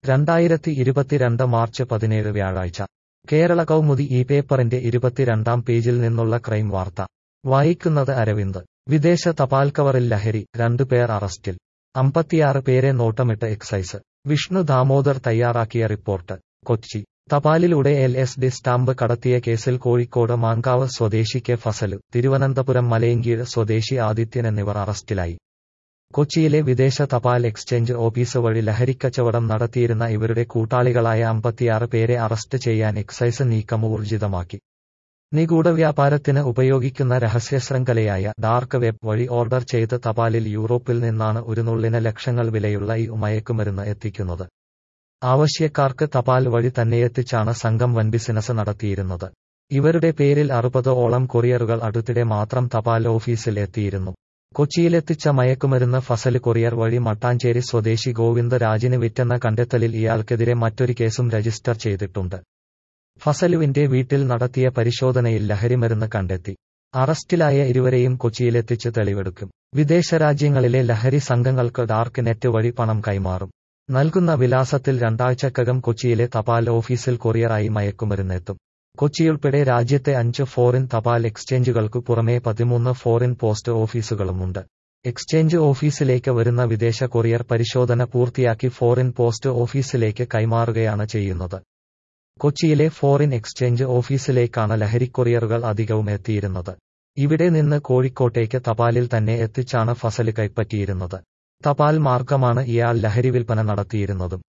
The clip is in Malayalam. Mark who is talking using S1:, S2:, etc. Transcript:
S1: രണ്ടായിരത്തി ഇരുപത്തിരണ്ട് മാർച്ച് പതിനേഴ് വ്യാഴാഴ്ച കേരള കൗമുദി ഈ പേപ്പറിന്റെ ഇരുപത്തിരണ്ടാം പേജിൽ നിന്നുള്ള ക്രൈം വാർത്ത വായിക്കുന്നത് അരവിന്ദ് വിദേശ തപാൽ കവറിൽ ലഹരി രണ്ടുപേർ അറസ്റ്റിൽ അമ്പത്തിയാറ് പേരെ നോട്ടമിട്ട് എക്സൈസ് വിഷ്ണു ദാമോദർ തയ്യാറാക്കിയ റിപ്പോർട്ട് കൊച്ചി തപാലിലൂടെ എൽ എസ് ഡി സ്റ്റാമ്പ് കടത്തിയ കേസിൽ കോഴിക്കോട് മാങ്കാവ് സ്വദേശി കെ ഫസലു തിരുവനന്തപുരം മലയങ്കീഴ് സ്വദേശി ആദിത്യൻ എന്നിവർ അറസ്റ്റിലായി കൊച്ചിയിലെ വിദേശ തപാൽ എക്സ്ചേഞ്ച് ഓഫീസ് വഴി ലഹരിക്കച്ചവടം നടത്തിയിരുന്ന ഇവരുടെ കൂട്ടാളികളായ അമ്പത്തിയാറ് പേരെ അറസ്റ്റ് ചെയ്യാൻ എക്സൈസ് നീക്കം ഊർജിതമാക്കി നിഗൂഢ വ്യാപാരത്തിന് ഉപയോഗിക്കുന്ന രഹസ്യശൃംഖലയായ ഡാർക്ക് വെബ് വഴി ഓർഡർ ചെയ്ത് തപാലിൽ യൂറോപ്പിൽ നിന്നാണ് ഒരു നുള്ളിന് ലക്ഷങ്ങൾ വിലയുള്ള ഈ മയക്കുമരുന്ന് എത്തിക്കുന്നത് ആവശ്യക്കാർക്ക് തപാൽ വഴി തന്നെയെത്തിച്ചാണ് സംഘം വൻ ബിസിനസ് നടത്തിയിരുന്നത് ഇവരുടെ പേരിൽ അറുപത് ഓളം കൊറിയറുകൾ അടുത്തിടെ മാത്രം തപാൽ ഓഫീസിൽ എത്തിയിരുന്നു കൊച്ചിയിലെത്തിച്ച മയക്കുമരുന്ന് ഫസല് കൊറിയർ വഴി മട്ടാഞ്ചേരി സ്വദേശി ഗോവിന്ദ രാജിന് വിറ്റെന്ന കണ്ടെത്തലിൽ ഇയാൾക്കെതിരെ മറ്റൊരു കേസും രജിസ്റ്റർ ചെയ്തിട്ടുണ്ട് ഫസലുവിന്റെ വീട്ടിൽ നടത്തിയ പരിശോധനയിൽ ലഹരിമരുന്ന് കണ്ടെത്തി അറസ്റ്റിലായ ഇരുവരെയും കൊച്ചിയിലെത്തിച്ച് തെളിവെടുക്കും വിദേശ രാജ്യങ്ങളിലെ ലഹരി സംഘങ്ങൾക്ക് ഡാർക്ക് നെറ്റ് വഴി പണം കൈമാറും നൽകുന്ന വിലാസത്തിൽ രണ്ടാഴ്ചക്കകം കൊച്ചിയിലെ തപാൽ ഓഫീസിൽ കൊറിയറായി മയക്കുമരുന്നെത്തും കൊച്ചിയുൾപ്പെടെ രാജ്യത്തെ അഞ്ച് ഫോറിൻ തപാൽ എക്സ്ചേഞ്ചുകൾക്കു പുറമെ പതിമൂന്ന് ഫോറിൻ പോസ്റ്റ് ഓഫീസുകളുമുണ്ട് എക്സ്ചേഞ്ച് ഓഫീസിലേക്ക് വരുന്ന വിദേശ കൊറിയർ പരിശോധന പൂർത്തിയാക്കി ഫോറിൻ പോസ്റ്റ് ഓഫീസിലേക്ക് കൈമാറുകയാണ് ചെയ്യുന്നത് കൊച്ചിയിലെ ഫോറിൻ എക്സ്ചേഞ്ച് ഓഫീസിലേക്കാണ് ലഹരി കൊറിയറുകൾ അധികവും എത്തിയിരുന്നത് ഇവിടെ നിന്ന് കോഴിക്കോട്ടേക്ക് തപാലിൽ തന്നെ എത്തിച്ചാണ് ഫസല് കൈപ്പറ്റിയിരുന്നത് തപാൽ മാർഗമാണ് ഇയാൾ ലഹരി വിൽപ്പന നടത്തിയിരുന്നതും